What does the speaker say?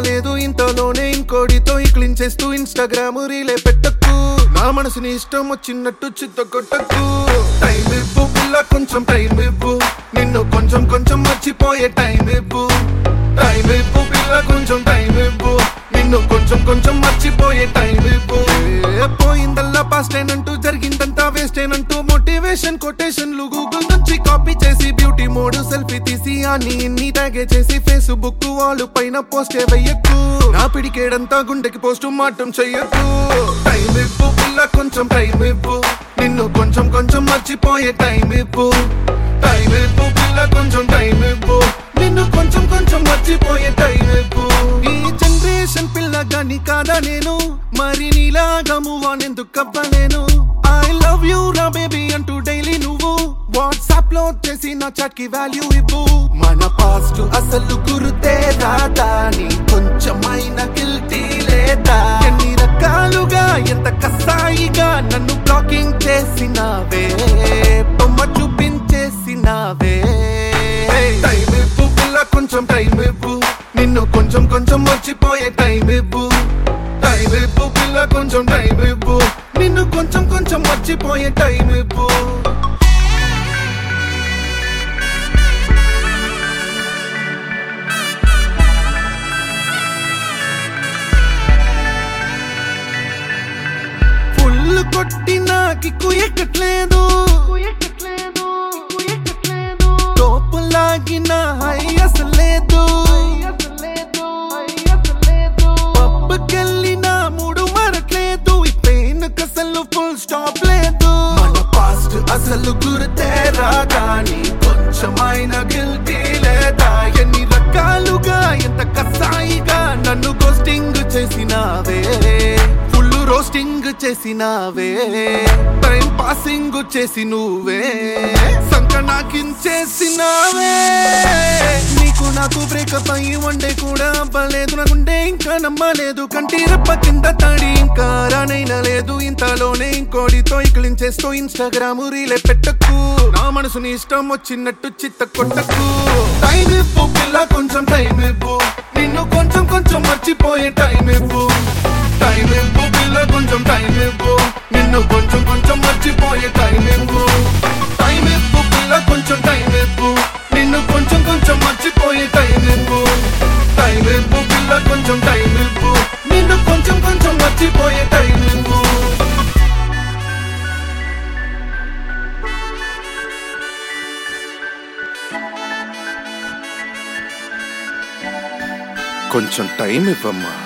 నమ్మలేదు ఇంతలోనే ఇంకోడితో ఇక్లించేస్తూ ఇన్స్టాగ్రామ్ రీలే పెట్టకు నా మనసుని ఇష్టం వచ్చినట్టు చిత్త కొట్టకు టైం ఇవ్వు పిల్ల కొంచెం టైం ఇవ్వు నిన్ను కొంచెం కొంచెం మర్చిపోయే టైం ఇవ్వు టైం ఇవ్వు పిల్ల కొంచెం టైం ఇవ్వు నిన్ను కొంచెం కొంచెం మర్చిపోయే టైం ఇవ్వు ఏ పోయిందల్లా పాస్ట్ ఏనంటూ జరిగిందంతా వేస్ట్ ఏనంటూ మోటివేషన్ కొటేషన్లు గూగుల్ నుంచి కాపీ చేసి బ్యూటీ మోడ్ సెల్ఫీ తీసి అన్ని ఇన్ని ట్యాగే చేసి ఫేస్బుక్ వాళ్ళు పైన పోస్ట్ వెయ్యకు నా పిడికేడంతా గుండెకి పోస్ట్ మాటం చెయ్యకు టైం ఇవ్వు పిల్ల కొంచెం టైం ఇవ్వు నిన్ను కొంచెం కొంచెం మర్చిపోయే టైం ఇవ్వు టైం ఇవ్వు పిల్ల కొంచెం టైం ఇవ్వు నిన్ను కొంచెం కొంచెం మర్చిపోయే టైం ఇవ్వు ఈ జనరేషన్ పిల్లగాని కాదా నేను మరి నీలాగా మూవ్ ఆన్ ఎందుకు అవ్వలేను ఐ లవ్ యూ రా బేబీ అంటూ డైలీ నువ్వు వాట్సాప్ లో చేసి నా చాట్ కి వాల్యూ ఇవ్వు మన పాస్ట్ అసలు గురుతే రాదా నీ కొంచెమైన గిల్టీ లేదా ఎన్ని రకాలుగా ఎంత కసాయిగా నన్ను బ్లాకింగ్ చేసినావే బొమ్మ చూపించేసినావే టైం ఇవ్వు పిల్ల కొంచెం టైం ఇవ్వు నిన్ను కొంచెం కొంచెం మర్చిపోయే టైం ఇవ్వు టైం ఇవ్వు పిల్ల కొంచెం టైం ఇవ్వు నిన్ను కొంచెం కొంచెం మర్చిపోయే టైం ఇవ్వు ఫుల్ కొట్టినా కిక్కు ఎక్కట్లేదు తోపు లాగిన హై అసలేదు పబ్బకెళ్ళిన మూడు మరట్లేదు ఈ పెయిన్ అసలు ఫుల్ స్టాప్ లేదు మన పాస్ట్ అసలు గుర్తేరా కానీ కొంచెమైన గిల్టీ లేదా ఎన్ని రకాలుగా ఎంత కసాయిగా నన్ను గోస్టింగ్ చేసినావే ఫుల్ రోస్టింగ్ చేసినావే టైం పాసింగ్ చేసి నువ్వే సంక నాకించేసినావే నీకు నాకు బ్రేకప్ అయ్యి వండే కూడా అవ్వలేదు నాకుండే ఇంకా నమ్మలేదు కంటి రెప్ప కింద తడి ఇంకా రానైనా లేదు ఇంతలోనే ఇంకోడితో ఇకిలించేస్తూ ఇన్స్టాగ్రామ్ రీలే పెట్టకు నా మనసుని ఇష్టం వచ్చినట్టు చిత్త కొట్టకు టైం ఇవ్వు పిల్ల కొంచెం టైం ఇవ్వు నిన్ను కొంచెం కొంచెం మర్చిపోయే టైం ఇవ్వు టైం ఇవ్వు పిల్ల కొంచెం టైం ఇవ్వు నిన్ను కొంచెం కొంచెం మర్చిపోయే టైం ఇవ్వు టైం ఇవ్వు పిల్ల కొంచెం టైం ఇవ్వు నిన్ను కొంచెం కొంచెం మర్చిపోయే టైం ఇవ్వు టైం ఇవ్వు పిల్ల కొంచెం టైం ఇవ్వు నిన్ను కొంచెం కొంచెం మర్చిపోయే టైం ఇవ్వు కొంచెం టైం ఇవ్వమ్మా